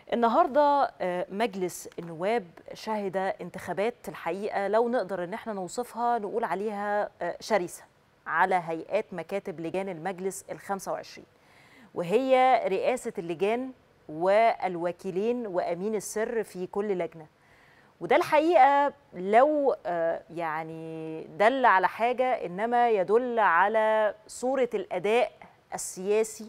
النهارده مجلس النواب شهد انتخابات الحقيقه لو نقدر ان احنا نوصفها نقول عليها شرسه على هيئات مكاتب لجان المجلس ال 25 وهي رئاسه اللجان والوكيلين وامين السر في كل لجنه وده الحقيقه لو يعني دل على حاجه انما يدل على صوره الاداء السياسي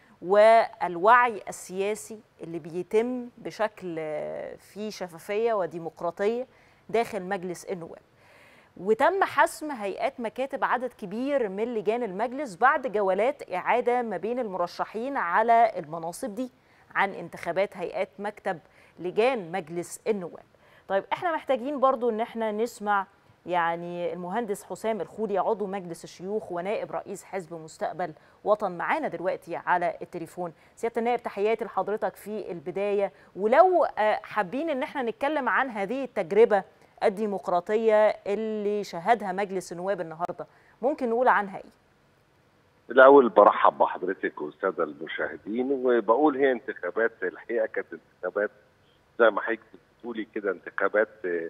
والوعي السياسي اللي بيتم بشكل فيه شفافيه وديمقراطيه داخل مجلس النواب. وتم حسم هيئات مكاتب عدد كبير من لجان المجلس بعد جولات اعاده ما بين المرشحين على المناصب دي عن انتخابات هيئات مكتب لجان مجلس النواب. طيب احنا محتاجين برضو ان احنا نسمع يعني المهندس حسام الخولي عضو مجلس الشيوخ ونائب رئيس حزب مستقبل وطن معانا دلوقتي على التليفون سياده النائب تحياتي لحضرتك في البدايه ولو حابين ان احنا نتكلم عن هذه التجربه الديمقراطيه اللي شهدها مجلس النواب النهارده ممكن نقول عنها ايه الاول برحب بحضرتك والساده المشاهدين وبقول هي انتخابات الحقيقه كانت انتخابات زي ما حضرتك بتقولي كده انتخابات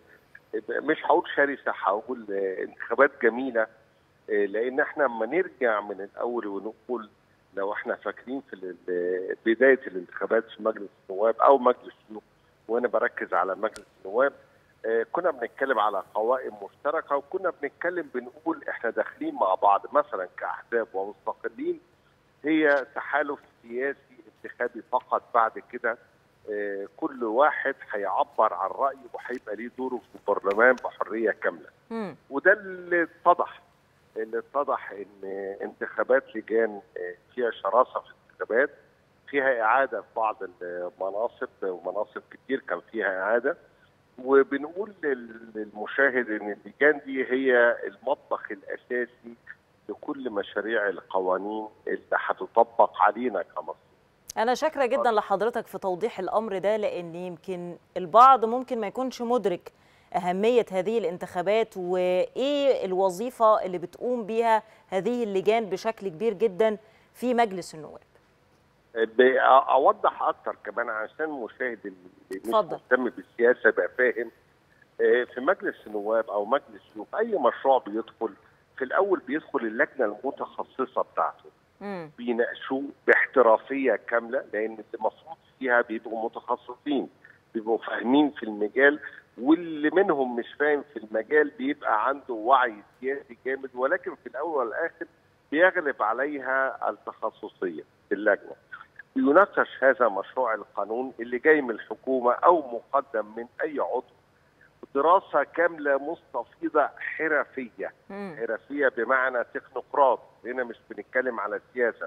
مش هقول شرسه هقول انتخابات جميله لان احنا لما نرجع من الاول ونقول لو احنا فاكرين في بدايه الانتخابات في مجلس النواب او مجلس الشيوخ وانا بركز على مجلس النواب كنا بنتكلم على قوائم مشتركه وكنا بنتكلم بنقول احنا داخلين مع بعض مثلا كاحزاب ومستقلين هي تحالف سياسي انتخابي فقط بعد كده كل واحد هيعبر عن رايه وهيبقى ليه دوره في البرلمان بحريه كامله. م. وده اللي اتضح اللي اتضح ان انتخابات لجان فيها شراسه في الانتخابات فيها اعاده في بعض المناصب ومناصب كتير كان فيها اعاده وبنقول للمشاهد ان اللجان دي هي المطبخ الاساسي لكل مشاريع القوانين اللي هتطبق علينا كمصر. أنا شاكرة جدا لحضرتك في توضيح الأمر ده لأن يمكن البعض ممكن ما يكونش مدرك أهمية هذه الانتخابات وإيه الوظيفة اللي بتقوم بيها هذه اللجان بشكل كبير جدا في مجلس النواب. أوضح أكتر كمان عشان المشاهد اللي مش مهتم بالسياسة يبقى فاهم في مجلس النواب أو مجلس الشيوخ أي مشروع بيدخل في الأول بيدخل اللجنة المتخصصة بتاعته. بيناقشوه باحترافيه كامله لان المفروض فيها بيبقوا متخصصين بيبقوا فاهمين في المجال واللي منهم مش فاهم في المجال بيبقى عنده وعي سياسي جامد ولكن في الاول والاخر بيغلب عليها التخصصيه في اللجنه. بيناقش هذا مشروع القانون اللي جاي من الحكومه او مقدم من اي عضو دراسه كامله مستفيضه حرفيه مم. حرفيه بمعنى تكنوقراط هنا مش بنتكلم على السياسه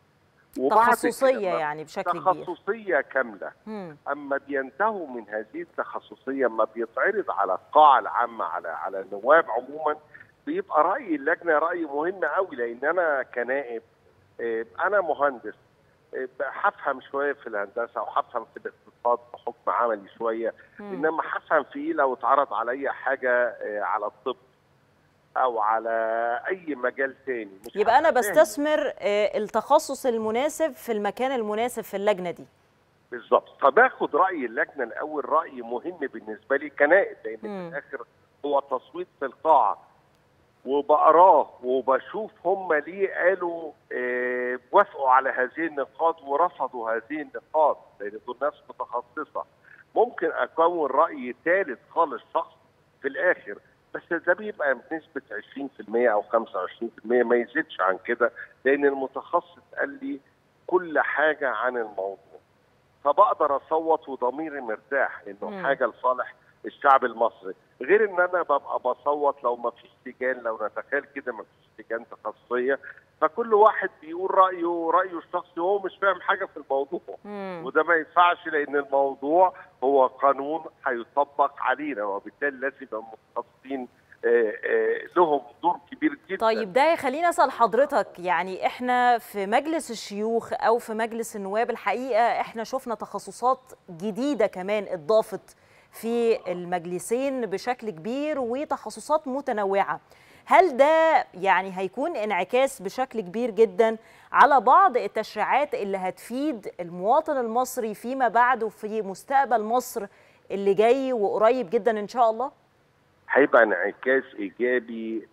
تخصصيه يعني بشكل كبير تخصصيه كامله مم. اما بينتهوا من هذه التخصصيه ما بيتعرض على القاعه العامه على على النواب عموما بيبقى راي اللجنه راي مهم قوي لان انا كنائب انا مهندس هفهم شويه في الهندسه وهفهم في الاقتصاد بحكم عملي شويه مم. انما هفهم في ايه لو اتعرض عليا حاجه على الطب او على اي مجال تاني مش يبقى انا بستثمر التخصص المناسب في المكان المناسب في اللجنه دي بالظبط فباخد راي اللجنه الاول راي مهم بالنسبه لي كنائب لان في الاخر هو تصويت في القاعه وبقراه وبشوف هم ليه قالوا اه وافقوا على هذه النقاط ورفضوا هذه النقاط لان دول ناس متخصصه ممكن اكون راي ثالث خالص شخص في الاخر بس ده بيبقى بنسبه 20% او 25% ما يزيدش عن كده لان المتخصص قال لي كل حاجه عن الموضوع فبقدر اصوت وضميري مرتاح انه حاجه لصالح الشعب المصري غير ان انا ببقى بصوت لو ما فيش لجان لو نتخيل كده ما فيش لجان تخصصيه فكل واحد بيقول رايه رايه الشخصي وهو مش فاهم حاجه في الموضوع مم. وده ما ينفعش لان الموضوع هو قانون هيطبق علينا وبالتالي لازم يبقى متخصصين لهم دور كبير جدا طيب ده يخليني اسال حضرتك يعني احنا في مجلس الشيوخ او في مجلس النواب الحقيقه احنا شفنا تخصصات جديده كمان اتضافت في المجلسين بشكل كبير وتخصصات متنوعه هل ده يعني هيكون انعكاس بشكل كبير جدا على بعض التشريعات اللي هتفيد المواطن المصري فيما بعد وفي مستقبل مصر اللي جاي وقريب جدا ان شاء الله هيبقى انعكاس ايجابي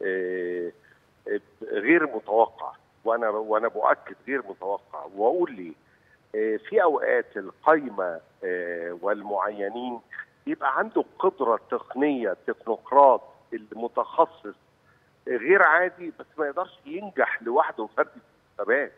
غير متوقع وانا وانا بؤكد غير متوقع واقول ليه في اوقات القايمه والمعينين يبقى عنده قدره تقنيه تكنوقراط المتخصص غير عادي بس ما يقدرش ينجح لوحده فردي في الانتخابات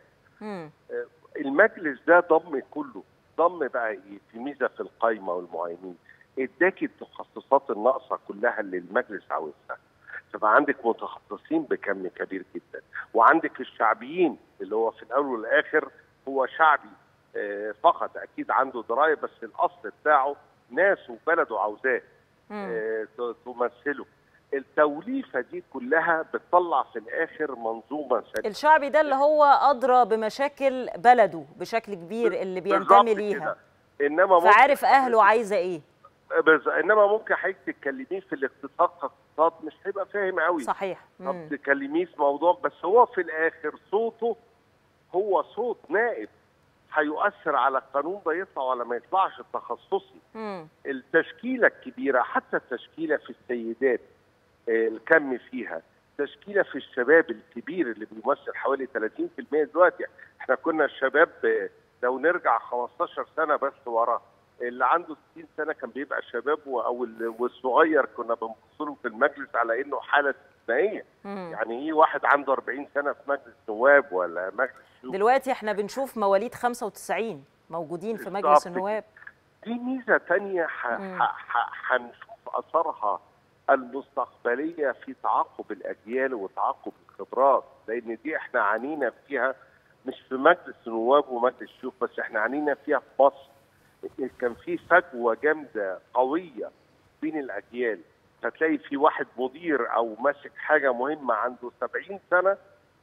المجلس ده ضم كله ضم بقى ايه في ميزه في القايمه والمعينين اداكي التخصصات الناقصه كلها اللي المجلس عاوزها فبقى عندك متخصصين بكم كبير جدا وعندك الشعبيين اللي هو في الاول والاخر هو شعبي آه فقط اكيد عنده درايه بس الاصل بتاعه ناس وبلده عاوزاه آه تمثله التوليفه دي كلها بتطلع في الاخر منظومه سليمه الشعبي ده اللي هو ادرى بمشاكل بلده بشكل كبير اللي بينتمي ليها انما فعارف اهله عايزه ايه بس انما ممكن حضرتك تتكلميه في الاقتصاد كاقتصاد مش هيبقى فاهم قوي صحيح طب تكلميه في موضوع بس هو في الاخر صوته هو صوت نائب هيؤثر على القانون ده يطلع ولا ما يطلعش التخصصي مم. التشكيله الكبيره حتى التشكيله في السيدات الكم فيها تشكيله في الشباب الكبير اللي بيمثل حوالي 30% دلوقتي احنا كنا الشباب لو نرجع 15 سنه بس ورا اللي عنده 60 سنه كان بيبقى شباب او والصغير كنا بنبص في المجلس على انه حاله استثنائيه يعني ايه واحد عنده 40 سنه في مجلس نواب ولا مجلس شوف دلوقتي احنا بنشوف مواليد 95 موجودين في مجلس النواب دي ميزه ثانيه هنشوف اثرها المستقبليه في تعاقب الاجيال وتعاقب الخبرات لان دي احنا عانينا فيها مش في مجلس النواب ومجلس الشيوخ بس احنا عانينا فيها في مصر كان في فجوه جامده قويه بين الاجيال فتلاقي في واحد مدير او ماسك حاجه مهمه عنده 70 سنه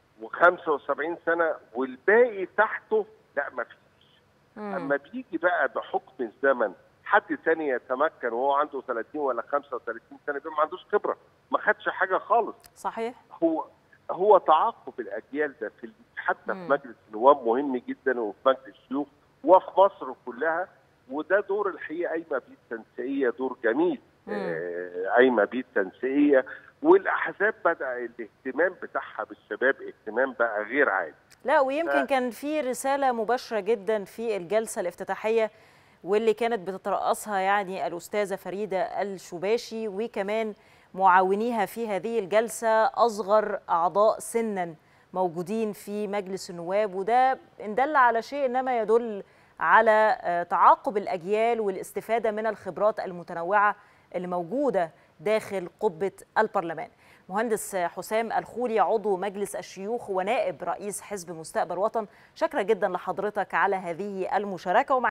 و75 سنه والباقي تحته لا ما فيش اما بيجي بقى بحكم الزمن حد تاني يتمكن وهو عنده 30 ولا 35 سنه بيبقى ما عندوش خبره ما خدش حاجه خالص صحيح هو هو تعاقب الاجيال ده في حتى في مجلس النواب مهم جدا وفي مجلس الشيوخ وفي مصر كلها وده دور الحقيقه قايمه بيه التنسيقيه دور جميل قايمه بيه التنسيقيه والاحزاب بدا الاهتمام بتاعها بالشباب اهتمام بقى غير عادي لا ويمكن ف... كان في رساله مباشره جدا في الجلسه الافتتاحيه واللي كانت بتترأسها يعني الأستاذة فريدة الشباشي وكمان معاونيها في هذه الجلسة أصغر أعضاء سنا موجودين في مجلس النواب وده إن دل على شيء إنما يدل على تعاقب الأجيال والاستفادة من الخبرات المتنوعة اللي موجودة داخل قبة البرلمان مهندس حسام الخولي عضو مجلس الشيوخ ونائب رئيس حزب مستقبل وطن شكرا جدا لحضرتك على هذه المشاركة